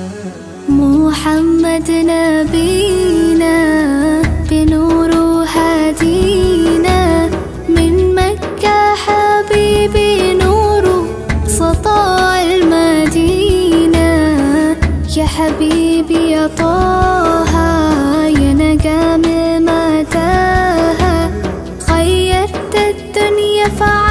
محمد نبينا بنور هدينا من مكة حبيبي نور سطاع المدينة يا حبيبي يا طه يا نجم متاهة غيرت الدنيا فعلا